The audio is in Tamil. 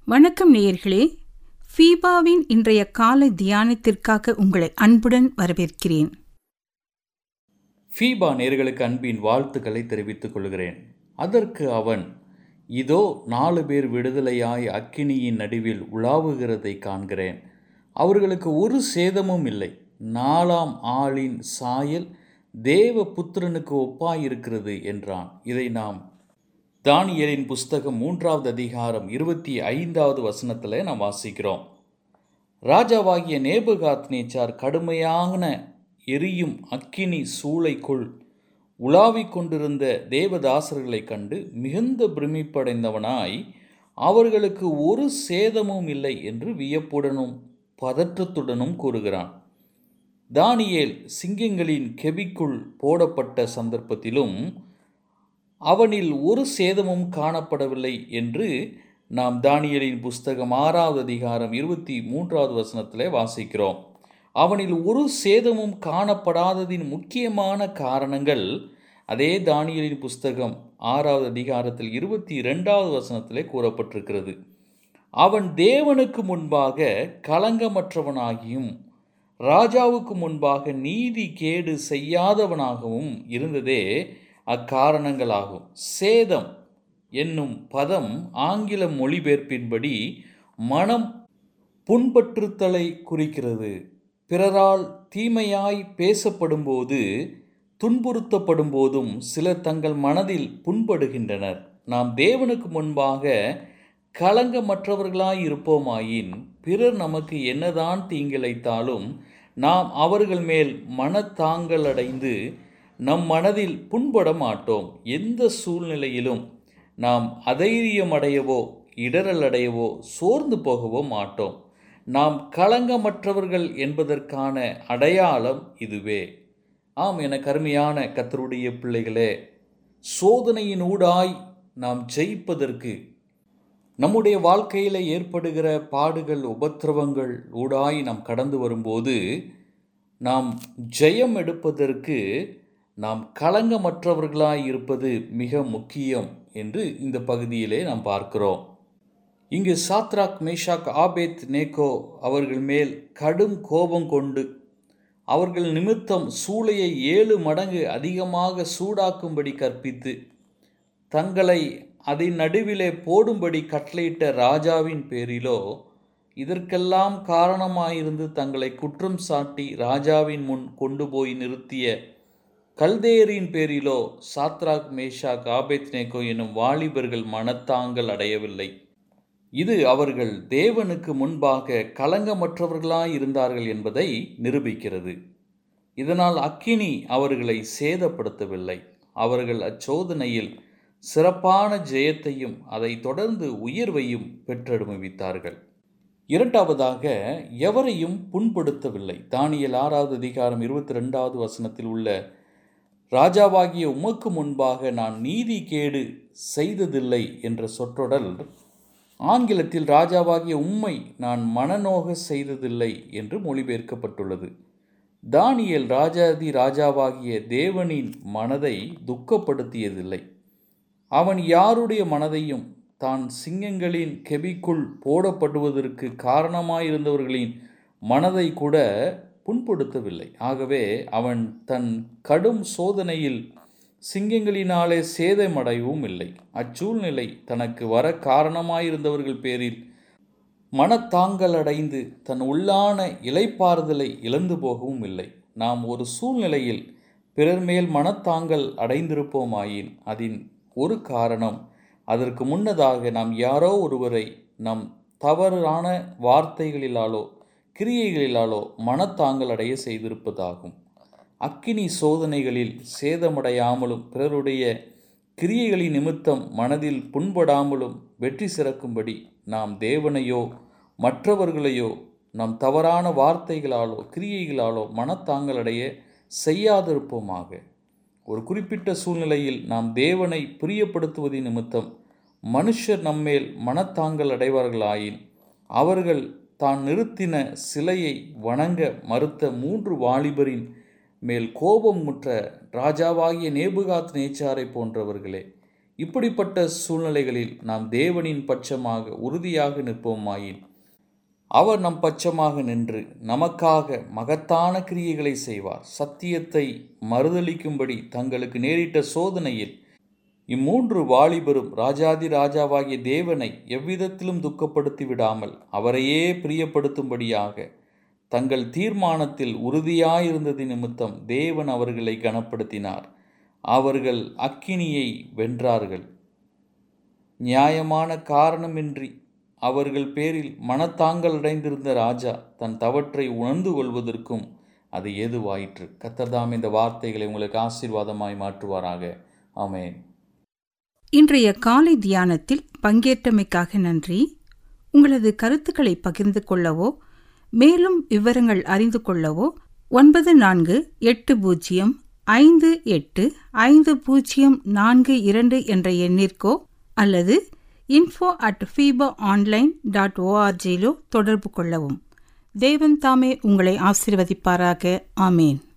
வணக்கம் நேயர்களே ஃபீபாவின் இன்றைய காலை தியானத்திற்காக உங்களை அன்புடன் வரவேற்கிறேன் ஃபீபா நேர்களுக்கு அன்பின் வாழ்த்துக்களை தெரிவித்துக் கொள்கிறேன் அதற்கு அவன் இதோ நாலு பேர் விடுதலையாய் அக்கினியின் நடுவில் உலாவுகிறதை காண்கிறேன் அவர்களுக்கு ஒரு சேதமும் இல்லை நாலாம் ஆளின் சாயல் தேவ புத்திரனுக்கு ஒப்பாயிருக்கிறது என்றான் இதை நாம் தானியலின் புஸ்தகம் மூன்றாவது அதிகாரம் இருபத்தி ஐந்தாவது வசனத்தில் நாம் வாசிக்கிறோம் ராஜாவாகிய நேபுகாத் நேச்சார் கடுமையான எரியும் அக்கினி சூளைக்குள் உலாவிக் கொண்டிருந்த தேவதாசர்களைக் கண்டு மிகுந்த பிரமிப்படைந்தவனாய் அவர்களுக்கு ஒரு சேதமும் இல்லை என்று வியப்புடனும் பதற்றத்துடனும் கூறுகிறான் தானியேல் சிங்கங்களின் கெபிக்குள் போடப்பட்ட சந்தர்ப்பத்திலும் அவனில் ஒரு சேதமும் காணப்படவில்லை என்று நாம் தானியலின் புஸ்தகம் ஆறாவது அதிகாரம் இருபத்தி மூன்றாவது வசனத்திலே வாசிக்கிறோம் அவனில் ஒரு சேதமும் காணப்படாததின் முக்கியமான காரணங்கள் அதே தானியலின் புஸ்தகம் ஆறாவது அதிகாரத்தில் இருபத்தி இரண்டாவது வசனத்திலே கூறப்பட்டிருக்கிறது அவன் தேவனுக்கு முன்பாக களங்கமற்றவனாகியும் ராஜாவுக்கு முன்பாக நீதி கேடு செய்யாதவனாகவும் இருந்ததே அக்காரணங்களாகும் சேதம் என்னும் பதம் ஆங்கில மொழிபெயர்ப்பின்படி மனம் புண்பற்றுத்தலை குறிக்கிறது பிறரால் தீமையாய் பேசப்படும்போது துன்புறுத்தப்படும் போதும் சிலர் தங்கள் மனதில் புண்படுகின்றனர் நாம் தேவனுக்கு முன்பாக களங்கமற்றவர்களாய் இருப்போமாயின் பிறர் நமக்கு என்னதான் தீங்கிழைத்தாலும் நாம் அவர்கள் மேல் மனத்தாங்கல் அடைந்து நம் மனதில் புண்பட மாட்டோம் எந்த சூழ்நிலையிலும் நாம் அதைரியம் அடையவோ இடரல் அடையவோ சோர்ந்து போகவோ மாட்டோம் நாம் களங்கமற்றவர்கள் என்பதற்கான அடையாளம் இதுவே ஆம் என கருமையான கத்தருடைய பிள்ளைகளே சோதனையின் ஊடாய் நாம் ஜெயிப்பதற்கு நம்முடைய வாழ்க்கையில் ஏற்படுகிற பாடுகள் உபத்திரவங்கள் ஊடாய் நாம் கடந்து வரும்போது நாம் ஜெயம் எடுப்பதற்கு நாம் களங்கமற்றவர்களாய் இருப்பது மிக முக்கியம் என்று இந்த பகுதியிலே நாம் பார்க்கிறோம் இங்கு சாத்ராக் மேஷாக் ஆபேத் நேகோ அவர்கள் மேல் கடும் கோபம் கொண்டு அவர்கள் நிமித்தம் சூளையை ஏழு மடங்கு அதிகமாக சூடாக்கும்படி கற்பித்து தங்களை அதன் நடுவிலே போடும்படி கட்டளையிட்ட ராஜாவின் பேரிலோ இதற்கெல்லாம் காரணமாயிருந்து தங்களை குற்றம் சாட்டி ராஜாவின் முன் கொண்டு போய் நிறுத்திய கல்தேயரின் பேரிலோ சாத்ராக் மேஷா காபேத் நேகோ எனும் வாலிபர்கள் மனத்தாங்கள் அடையவில்லை இது அவர்கள் தேவனுக்கு முன்பாக களங்கமற்றவர்களாய் இருந்தார்கள் என்பதை நிரூபிக்கிறது இதனால் அக்கினி அவர்களை சேதப்படுத்தவில்லை அவர்கள் அச்சோதனையில் சிறப்பான ஜெயத்தையும் அதை தொடர்ந்து உயர்வையும் பெற்றனுபவித்தார்கள் இரண்டாவதாக எவரையும் புண்படுத்தவில்லை தானியல் ஆறாவது அதிகாரம் இருபத்தி ரெண்டாவது வசனத்தில் உள்ள ராஜாவாகிய உமக்கு முன்பாக நான் நீதி கேடு செய்ததில்லை என்ற சொற்றொடல் ஆங்கிலத்தில் ராஜாவாகிய உம்மை நான் மனநோக செய்ததில்லை என்று மொழிபெயர்க்கப்பட்டுள்ளது தானியல் ராஜாதி ராஜாவாகிய தேவனின் மனதை துக்கப்படுத்தியதில்லை அவன் யாருடைய மனதையும் தான் சிங்கங்களின் கெபிக்குள் போடப்படுவதற்கு காரணமாயிருந்தவர்களின் மனதை கூட புண்படுத்தவில்லை ஆகவே அவன் தன் கடும் சோதனையில் சிங்கங்களினாலே சேதமடையவும் இல்லை அச்சூழ்நிலை தனக்கு வர காரணமாயிருந்தவர்கள் பேரில் மனத்தாங்கல் அடைந்து தன் உள்ளான இலைப்பாறுதலை இழந்து போகவும் இல்லை நாம் ஒரு சூழ்நிலையில் பிறர் மேல் மனத்தாங்கல் அடைந்திருப்போமாயின் அதன் ஒரு காரணம் அதற்கு முன்னதாக நாம் யாரோ ஒருவரை நம் தவறான வார்த்தைகளிலாலோ கிரியைகளிலாலோ மனத்தாங்கல் அடைய செய்திருப்பதாகும் அக்கினி சோதனைகளில் சேதமடையாமலும் பிறருடைய கிரியைகளின் நிமித்தம் மனதில் புண்படாமலும் வெற்றி சிறக்கும்படி நாம் தேவனையோ மற்றவர்களையோ நம் தவறான வார்த்தைகளாலோ கிரியைகளாலோ மனத்தாங்கலடைய செய்யாதிருப்போமாக ஒரு குறிப்பிட்ட சூழ்நிலையில் நாம் தேவனை பிரியப்படுத்துவதின் நிமித்தம் மனுஷர் நம்மேல் மனத்தாங்கல் அடைவார்களாயின் அவர்கள் தான் நிறுத்தின சிலையை வணங்க மறுத்த மூன்று வாலிபரின் மேல் கோபம் முற்ற ராஜாவாகிய நேபுகாத் நேச்சாரை போன்றவர்களே இப்படிப்பட்ட சூழ்நிலைகளில் நாம் தேவனின் பட்சமாக உறுதியாக நிற்போமாயின் அவர் நம் பட்சமாக நின்று நமக்காக மகத்தான கிரியைகளை செய்வார் சத்தியத்தை மறுதளிக்கும்படி தங்களுக்கு நேரிட்ட சோதனையில் இம்மூன்று வாலிபரும் ராஜாதி ராஜாவாகிய தேவனை எவ்விதத்திலும் துக்கப்படுத்தி விடாமல் அவரையே பிரியப்படுத்தும்படியாக தங்கள் தீர்மானத்தில் உறுதியாயிருந்தது நிமித்தம் தேவன் அவர்களை கனப்படுத்தினார் அவர்கள் அக்கினியை வென்றார்கள் நியாயமான காரணமின்றி அவர்கள் பேரில் மனத்தாங்கல் அடைந்திருந்த ராஜா தன் தவற்றை உணர்ந்து கொள்வதற்கும் அது ஏதுவாயிற்று கத்தர்தாம் இந்த வார்த்தைகளை உங்களுக்கு ஆசீர்வாதமாய் மாற்றுவாராக ஆமென் இன்றைய காலை தியானத்தில் பங்கேற்றமைக்காக நன்றி உங்களது கருத்துக்களை பகிர்ந்து கொள்ளவோ மேலும் விவரங்கள் அறிந்து கொள்ளவோ ஒன்பது நான்கு எட்டு பூஜ்ஜியம் ஐந்து எட்டு ஐந்து பூஜ்ஜியம் நான்கு இரண்டு என்ற எண்ணிற்கோ அல்லது info at FIFA online dot ஓஆர்ஜியிலோ தொடர்பு கொள்ளவும் தேவன் தாமே உங்களை ஆசீர்வதிப்பாராக ஆமேன்